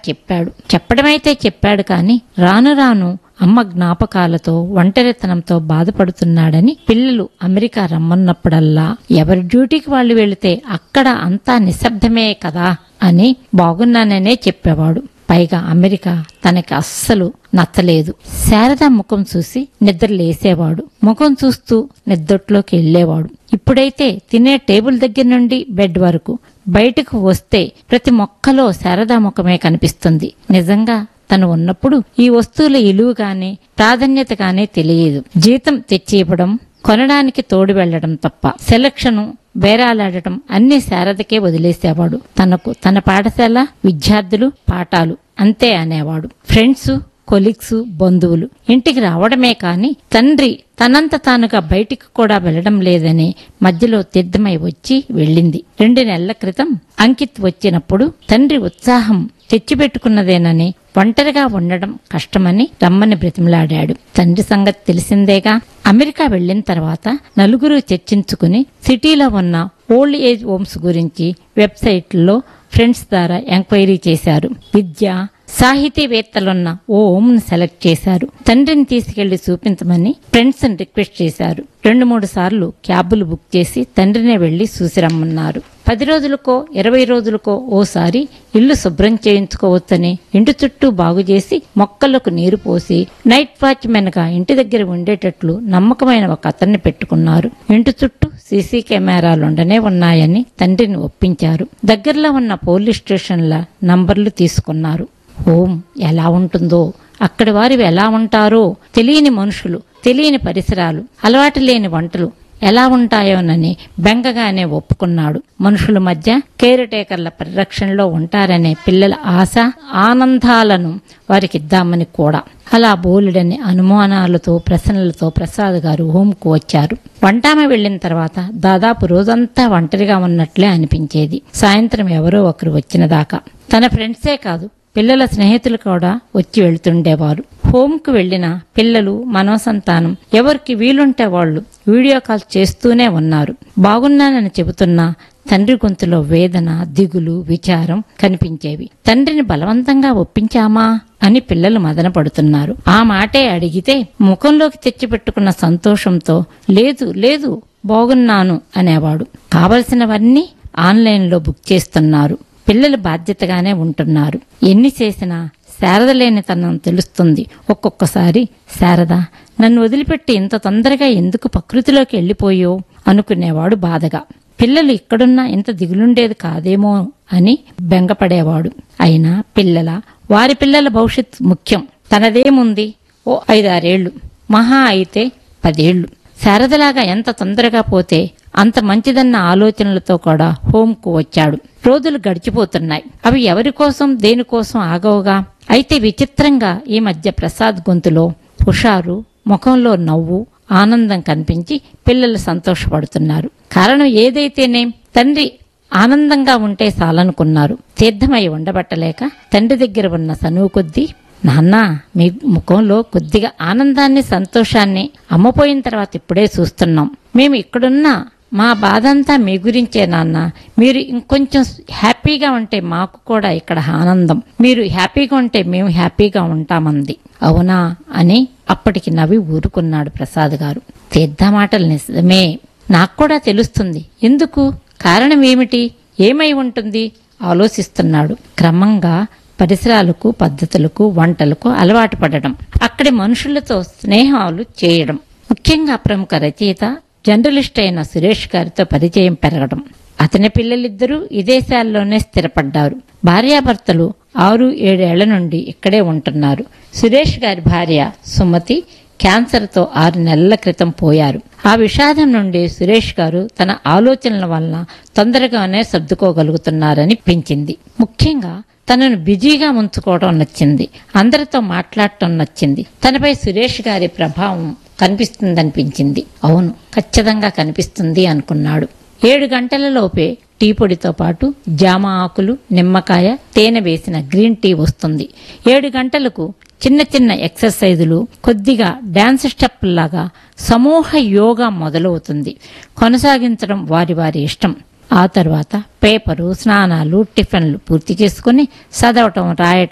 చెప్పాడు చెప్పడమైతే చెప్పాడు కాని రాను రాను అమ్మ జ్ఞాపకాలతో ఒంటరితనంతో బాధపడుతున్నాడని పిల్లలు అమెరికా రమ్మన్నప్పుడల్లా ఎవరి డ్యూటీకి వాళ్ళు వెళితే అక్కడ అంతా నిశ్శబ్దమే కదా అని బాగున్నాననే చెప్పేవాడు పైగా అమెరికా తనకి అస్సలు నచ్చలేదు శారద ముఖం చూసి నిద్ర లేసేవాడు ముఖం చూస్తూ నిద్రట్లోకి వెళ్ళేవాడు ఇప్పుడైతే తినే టేబుల్ దగ్గర నుండి బెడ్ వరకు బయటకు వస్తే ప్రతి మొక్కలో శారదా ముఖమే కనిపిస్తుంది నిజంగా తను ఉన్నప్పుడు ఈ వస్తువుల ఇలువ గాని ప్రాధాన్యత గానీ తెలియదు జీతం తెచ్చి ఇవ్వడం కొనడానికి తోడు వెళ్లడం తప్ప సెలక్షను బేరాలాడటం అన్ని శారదకే వదిలేసేవాడు తనకు తన పాఠశాల విద్యార్థులు పాఠాలు అంతే అనేవాడు ఫ్రెండ్స్ కొలీగ్స్ బంధువులు ఇంటికి రావడమే కాని తండ్రి తనంత తానుగా బయటికి కూడా వెళ్లడం లేదని మధ్యలో తీర్థమై వచ్చి వెళ్ళింది రెండు నెలల క్రితం అంకిత్ వచ్చినప్పుడు తండ్రి ఉత్సాహం తెచ్చిపెట్టుకున్నదేనని ఒంటరిగా ఉండడం కష్టమని రమ్మని బ్రతిమలాడాడు తండ్రి సంగతి తెలిసిందేగా అమెరికా వెళ్లిన తర్వాత నలుగురు చర్చించుకుని సిటీలో ఉన్న ఓల్డ్ ఏజ్ హోమ్స్ గురించి వెబ్సైట్లో ఫ్రెండ్స్ ద్వారా ఎంక్వైరీ చేశారు విద్య సాహితీవేత్తలున్న ఓ హోమ్ను సెలెక్ట్ చేశారు తండ్రిని తీసుకెళ్లి చూపించమని ఫ్రెండ్స్ రిక్వెస్ట్ చేశారు రెండు మూడు సార్లు క్యాబులు బుక్ చేసి తండ్రినే వెళ్లి చూసిరమ్మన్నారు పది రోజులకో ఇరవై రోజులకో ఓసారి ఇల్లు శుభ్రం చేయించుకోవచ్చని ఇంటి చుట్టూ బాగు చేసి మొక్కలకు నీరు పోసి నైట్ వాచ్మెన్ గా ఇంటి దగ్గర ఉండేటట్లు నమ్మకమైన ఒక అతన్ని పెట్టుకున్నారు ఇంటి చుట్టూ సీసీ కెమెరాలుండనే ఉన్నాయని తండ్రిని ఒప్పించారు దగ్గరలో ఉన్న పోలీస్ స్టేషన్ల నంబర్లు తీసుకున్నారు హోం ఎలా ఉంటుందో అక్కడి వారు ఎలా ఉంటారో తెలియని మనుషులు తెలియని పరిసరాలు అలవాటు లేని వంటలు ఎలా ఉంటాయోనని బెంగగానే ఒప్పుకున్నాడు మనుషుల మధ్య కేర్ టేకర్ల పరిరక్షణలో ఉంటారనే పిల్లల ఆశ ఆనందాలను వారికిద్దామని కూడా అలా బోలెడని అనుమానాలతో ప్రశ్నలతో ప్రసాద్ గారు హోంకు వచ్చారు వంటామె వెళ్లిన తర్వాత దాదాపు రోజంతా ఒంటరిగా ఉన్నట్లే అనిపించేది సాయంత్రం ఎవరో ఒకరు వచ్చిన దాకా తన ఫ్రెండ్సే కాదు పిల్లల స్నేహితులు కూడా వచ్చి వెళ్తుండేవారు హోంకు వెళ్లిన పిల్లలు మనోసంతానం ఎవరికి వీలుంటే వాళ్ళు వీడియో కాల్ చేస్తూనే ఉన్నారు బాగున్నానని చెబుతున్నా తండ్రి గొంతులో వేదన దిగులు విచారం కనిపించేవి తండ్రిని బలవంతంగా ఒప్పించామా అని పిల్లలు మదన పడుతున్నారు ఆ మాటే అడిగితే ముఖంలోకి తెచ్చిపెట్టుకున్న సంతోషంతో లేదు లేదు బాగున్నాను అనేవాడు కావలసినవన్నీ ఆన్లైన్లో బుక్ చేస్తున్నారు పిల్లలు బాధ్యతగానే ఉంటున్నారు ఎన్ని చేసినా శారద లేనితనం తెలుస్తుంది ఒక్కొక్కసారి శారద నన్ను వదిలిపెట్టి ఇంత తొందరగా ఎందుకు ప్రకృతిలోకి వెళ్ళిపోయో అనుకునేవాడు బాధగా పిల్లలు ఇక్కడున్నా ఇంత దిగులుండేది కాదేమో అని బెంగపడేవాడు అయినా పిల్లల వారి పిల్లల భవిష్యత్ ముఖ్యం తనదేముంది ఓ ఐదారేళ్లు మహా అయితే పదేళ్లు శారదలాగా ఎంత తొందరగా పోతే అంత మంచిదన్న ఆలోచనలతో కూడా హోంకు వచ్చాడు రోజులు గడిచిపోతున్నాయి అవి ఎవరి కోసం దేనికోసం ఆగవుగా అయితే విచిత్రంగా ఈ మధ్య ప్రసాద్ గొంతులో హుషారు ముఖంలో నవ్వు ఆనందం కనిపించి పిల్లలు సంతోషపడుతున్నారు కారణం ఏదైతేనేం తండ్రి ఆనందంగా ఉంటే చాలనుకున్నారు తీర్థమై ఉండబట్టలేక తండ్రి దగ్గర ఉన్న సనువు కొద్దీ నాన్న మీ ముఖంలో కొద్దిగా ఆనందాన్ని సంతోషాన్ని అమ్మపోయిన తర్వాత ఇప్పుడే చూస్తున్నాం మేము ఇక్కడున్న మా బాధ అంతా మీ గురించే నాన్న మీరు ఇంకొంచెం హ్యాపీగా ఉంటే మాకు కూడా ఇక్కడ ఆనందం మీరు హ్యాపీగా ఉంటే మేము హ్యాపీగా ఉంటామంది అవునా అని అప్పటికి నవ్వి ఊరుకున్నాడు ప్రసాద్ గారు తీర్థమాటలు నిజమే నాకు కూడా తెలుస్తుంది ఎందుకు కారణం ఏమిటి ఏమై ఉంటుంది ఆలోచిస్తున్నాడు క్రమంగా పరిసరాలకు పద్ధతులకు వంటలకు అలవాటు పడడం అక్కడి మనుషులతో స్నేహాలు చేయడం ముఖ్యంగా ప్రముఖ రచయిత జర్నలిస్ట్ అయిన సురేష్ గారితో పరిచయం పెరగడం అతని పిల్లలిద్దరూ విదేశాల్లోనే స్థిరపడ్డారు భార్యాభర్తలు ఆరు ఏడేళ్ల నుండి ఇక్కడే ఉంటున్నారు సురేష్ గారి భార్య సుమతి క్యాన్సర్తో ఆరు నెలల క్రితం పోయారు ఆ విషాదం నుండి సురేష్ గారు తన ఆలోచనల వలన తొందరగానే సర్దుకోగలుగుతున్నారని పెంచింది ముఖ్యంగా తనను బిజీగా ఉంచుకోవడం నచ్చింది అందరితో మాట్లాడటం నచ్చింది తనపై సురేష్ గారి ప్రభావం కనిపిస్తుందనిపించింది అవును ఖచ్చితంగా కనిపిస్తుంది అనుకున్నాడు ఏడు గంటల లోపే టీ పొడితో పాటు జామ ఆకులు నిమ్మకాయ తేనె వేసిన గ్రీన్ టీ వస్తుంది ఏడు గంటలకు చిన్న చిన్న ఎక్సర్సైజులు కొద్దిగా డాన్స్ స్టెప్ లాగా సమూహ యోగా మొదలవుతుంది కొనసాగించడం వారి వారి ఇష్టం ఆ తర్వాత పేపరు స్నానాలు టిఫిన్లు పూర్తి చేసుకుని చదవటం రాయటం